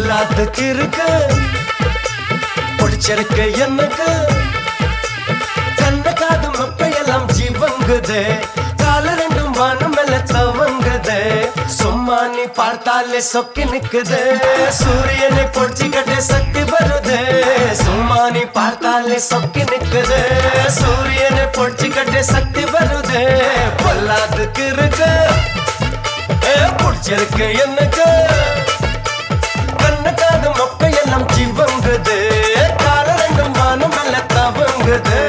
பொல்லாததுக்கு இருக்கு பிடிச்சிருக்கு எனக்கு கண்ண காது மப்பையெல்லாம் ஜீவங்குது கால ரெண்டும் வானம் மேல தவங்குது சும்மா நீ பார்த்தாலே சொக்கி நிக்குது சூரியனை பொடிச்சு கட்ட சக்தி வருது சும்மா நீ பார்த்தாலே சொக்கி நிக்குது சூரியனை பொடிச்சு கட்ட சக்தி வருது பொல்லாதுக்கு இருக்கு ஏ, பிடிச்சிருக்கு எனக்கு கண்ண காது மொக்கையெல்லாம் ஜீவங்குது கால ரெண்டும் வானம் மேல தவங்குது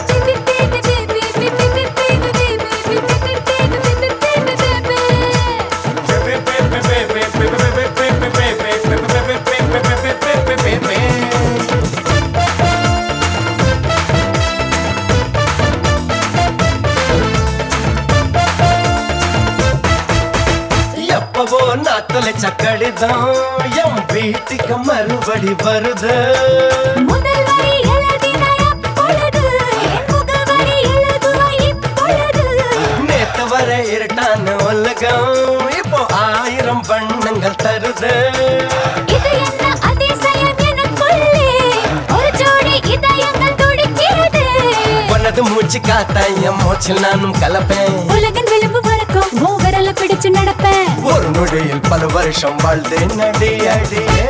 எப்பவோ நான் தொலைச்ச கடிதம் என் வீட்டுக்கு மறுபடி வருது முதல் வரி எழுதினாய் அப்பொழுது, என் முதல் வரி எழுதுவாய் இப்பொழுது. நேத்து வர இருட்டான உலகம் இப்போ ஆயிரம் வண்ணங்கள் தருது இது என்ன அதிசயம் எனக்குள்ளே? ஒரு ஜோடி இதயங்கள் துடிக்கிறது. உனது மூச்சு காத்தா என் மூச்சில் நானும் கலப்பேன் உலகின் விளிம்பு வரைக்கும் உன் விரலை பிடிச்சு நடப்பேன் ஒரு நொடியில் பல வருஷம் வாழ்ந்து நடி அடியே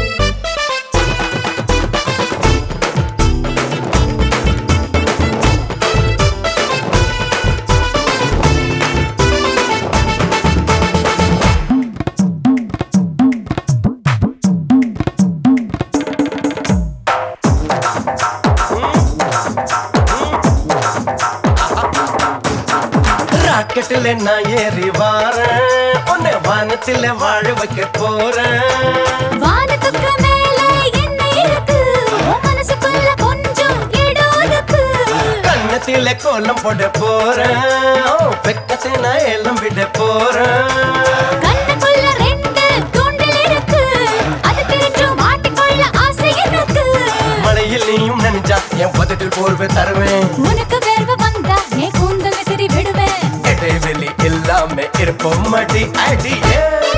ராக்கெட்டில் நான் ஏறி வாரேன் உன்னை வானத்தில் வாழ வைக்க போறேன் வானத்துக்கு மேல என்ன இருக்கு உன் மனசுக்குள்ள கொஞ்சம் இடம் ஒதுக்கு. கண்ணத்தில கோலம் போட போறேன் வெக்கத்தை நான் எல்லாம் விட போறேன் கண்ணுக்குள்ள ரெண்டு தூண்டில் இருக்கு. அது தெரிஞ்சும் மாட்டிக்கொள்ள ஆசை எனக்கு. மழையில் நீயும் நினைச்சா என் பதத்தில் போர்வை தருவேன் உனக்கு வேர்வை வந்தா என் கூந்தல் விசிறி விடுவேன் இடைவெளி இல்லாம இருப்போம் மடி அடியே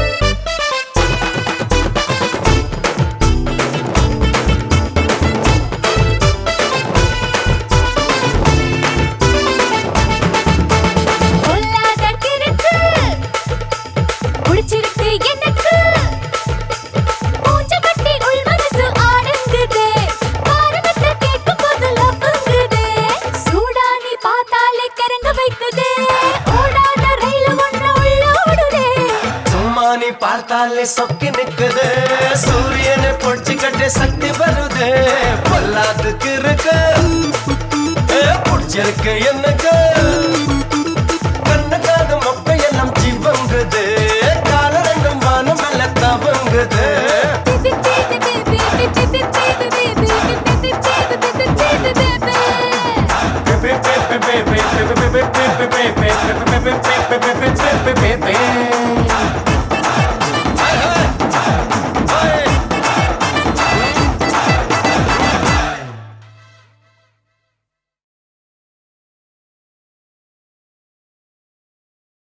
பொல்லாத கிறுக்கு. பிடிச்சிருக்கு எனக்கு. மூச்சு கட்டி உள் மனசு ஆடுங்குதே. பாரவத்தை கேட்கும்போது லவ்வுங்குதே. சூடானி பார்த்தாலே கிறங்க வைக்குதே. ஓடாத ரயிலு ஒண்ணு உள்ள ஓடுதே. சும்மா நீ பார்த்தாலே சொக்கி நிக்குது சூரியனை பொடிச்சு கட்ட சக்தி வருது பொல்லாதுக்கு இருக்கு ஏ, பிடிச்சிருக்கு எனக்கு கண்ணக்காத மொக்கையெல்லாம் ஜீவங்குது கால ரெண்டும் வானம் மேல தவங்குது baby, baby, baby, baby, baby, baby, baby, baby, baby, baby, baby. Baby,